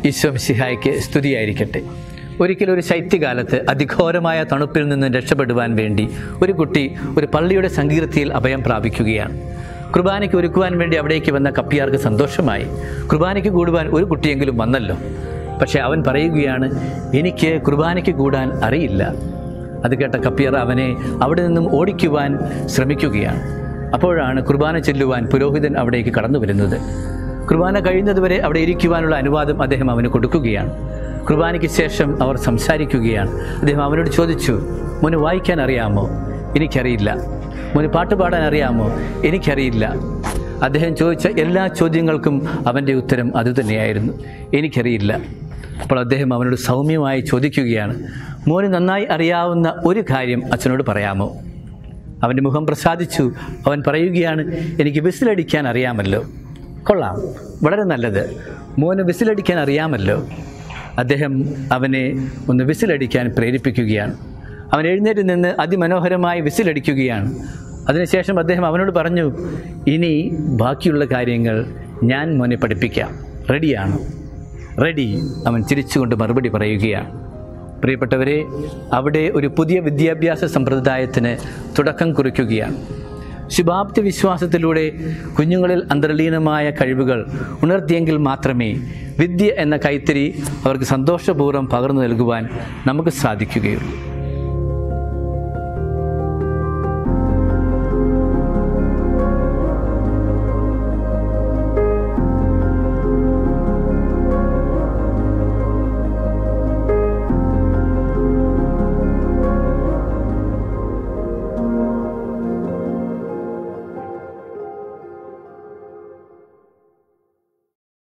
ഈശോ മിശിഹായ്ക്ക് സ്തുതിയായിരിക്കട്ടെ ഒരിക്കലും ഒരു ശൈത്യകാലത്ത് അതിഘോരമായ തണുപ്പിൽ നിന്ന് രക്ഷപ്പെടുവാൻ വേണ്ടി ഒരു കുട്ടി ഒരു പള്ളിയുടെ സങ്കീർത്തിയിൽ അഭയം പ്രാപിക്കുകയാണ് കുർബാനയ്ക്ക് ഒരുക്കുവാൻ വേണ്ടി അവിടേക്ക് വന്ന കപ്പിയാർക്ക് സന്തോഷമായി കുർബാനയ്ക്ക് കൂടുവാൻ ഒരു കുട്ടിയെങ്കിലും വന്നല്ലോ പക്ഷേ അവൻ പറയുകയാണ് എനിക്ക് കുർബാനയ്ക്ക് കൂടാൻ അറിയില്ല അത് കേട്ട കപ്പിയർ അവനെ അവിടെ നിന്നും ഓടിക്കുവാൻ ശ്രമിക്കുകയാണ് അപ്പോഴാണ് കുർബാന ചെല്ലുവാൻ പുരോഹിതൻ അവിടേക്ക് കടന്നു വരുന്നത് കുർബാന കഴിയുന്നതുവരെ അവിടെ ഇരിക്കുവാനുള്ള അനുവാദം അദ്ദേഹം അവന് കൊടുക്കുകയാണ് കുർബാനയ്ക്ക് ശേഷം അവർ സംസാരിക്കുകയാണ് അദ്ദേഹം അവനോട് ചോദിച്ചു മോന് വായിക്കാൻ അറിയാമോ എനിക്കറിയില്ല മോന് പാട്ട് പാടാൻ അറിയാമോ എനിക്കറിയില്ല അദ്ദേഹം ചോദിച്ച എല്ലാ ചോദ്യങ്ങൾക്കും അവൻ്റെ ഉത്തരം അതുതന്നെയായിരുന്നു എനിക്കറിയില്ല അപ്പോൾ അദ്ദേഹം അവനോട് സൗമ്യമായി ചോദിക്കുകയാണ് മോന് നന്നായി അറിയാവുന്ന ഒരു കാര്യം അച്ഛനോട് പറയാമോ അവൻ്റെ മുഖം പ്രസാദിച്ചു അവൻ പറയുകയാണ് എനിക്ക് വിസിലടിക്കാൻ അറിയാമല്ലോ കൊള്ളാം വളരെ നല്ലത് മോന് വിസിലടിക്കാൻ അറിയാമല്ലോ അദ്ദേഹം അവനെ ഒന്ന് വിസിലടിക്കാൻ പ്രേരിപ്പിക്കുകയാണ് അവൻ എഴുന്നേറ്റ് നിന്ന് അതിമനോഹരമായി വിസിലടിക്കുകയാണ് അതിനുശേഷം അദ്ദേഹം അവനോട് പറഞ്ഞു ഇനി ബാക്കിയുള്ള കാര്യങ്ങൾ ഞാൻ മോനെ പഠിപ്പിക്കാം റെഡിയാണ് റെഡി അവൻ ചിരിച്ചുകൊണ്ട് മറുപടി പറയുകയാണ് പ്രിയപ്പെട്ടവരെ അവിടെ ഒരു പുതിയ വിദ്യാഭ്യാസ സമ്പ്രദായത്തിന് തുടക്കം കുറിക്കുകയാണ് ശുഭാപ്തി വിശ്വാസത്തിലൂടെ കുഞ്ഞുങ്ങളിൽ അന്തർലീനമായ കഴിവുകൾ ഉണർത്തിയെങ്കിൽ മാത്രമേ വിദ്യ എന്ന കൈത്തരി അവർക്ക് സന്തോഷപൂർവ്വം പകർന്നു നൽകുവാൻ നമുക്ക് സാധിക്കുകയുള്ളൂ